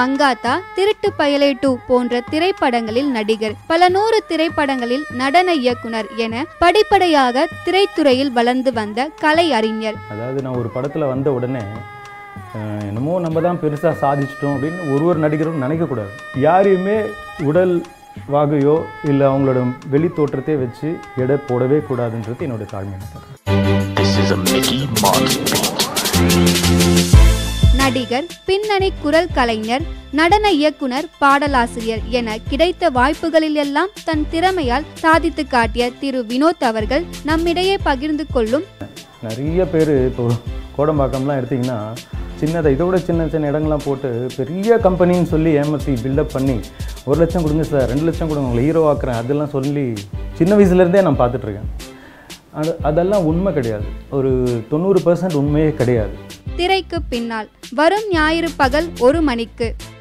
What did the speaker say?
மங்காத்தா திருட்டு பயலே டூ போன்ற திரைப்படங்களில் நடிகர் பல நூறு திரைப்படங்களில் நடன இயக்குனர் என படிப்படியாக திரைத்துறையில் வளர்ந்து வந்த கலை அறிஞர் அதாவது நான் ஒரு படத்தில் வந்த உடனே அஹ், என்னமோ நம்ம தான் பெருசாக சாதிச்சிட்டோம் அப்படின்னு ஒரு ஒரு நடிகரும் நினைக்கக்கூடாது யாரையுமே உடல் வாகையோ இல்லை அவங்களோட வெளி தோற்றத்தை வச்சு எடை போடவே கூடாதுன்றது என்னோட தாழ்மையான கருத்து. This is a Mickey Mouse beat. நடிகர் பின்னணி குரல் கலைஞர் நடன இயக்குனர் பாடலாசிரியர் என கிடைத்த வாய்ப்புகளிலெல்லாம் தன் திறமையால் சாதித்து காட்டிய திரு வினோத் அவர்கள் நம்மிடையே பகிர்ந்து கொள்ளும் நிறைய பேர் இப்போ கோடம்பாக்கம்லாம் எடுத்திங்கன்னா சின்னதை இதை விட சின்ன சின்ன இடங்கள்லாம் போட்டு பெரிய கம்பெனின்னு சொல்லி ஏமாற்றி பில்டப் பண்ணி ஒரு லட்சம் கொடுங்க சார் ரெண்டு லட்சம் கொடுங்க உங்களை ஹீரோ ஆக்குறேன் அதெல்லாம் சொல்லி சின்ன வயசுலேருந்தே நான் பார்த்துட்ருக்கேன் அது அதெல்லாம் உண்மை கிடையாது ஒரு தொண்ணூறு பர்சன்ட் உண்மையே கிடையாது திரைக்கு பின்னால் வரும் ஞாயிறு பகல் ஒரு மணிக்கு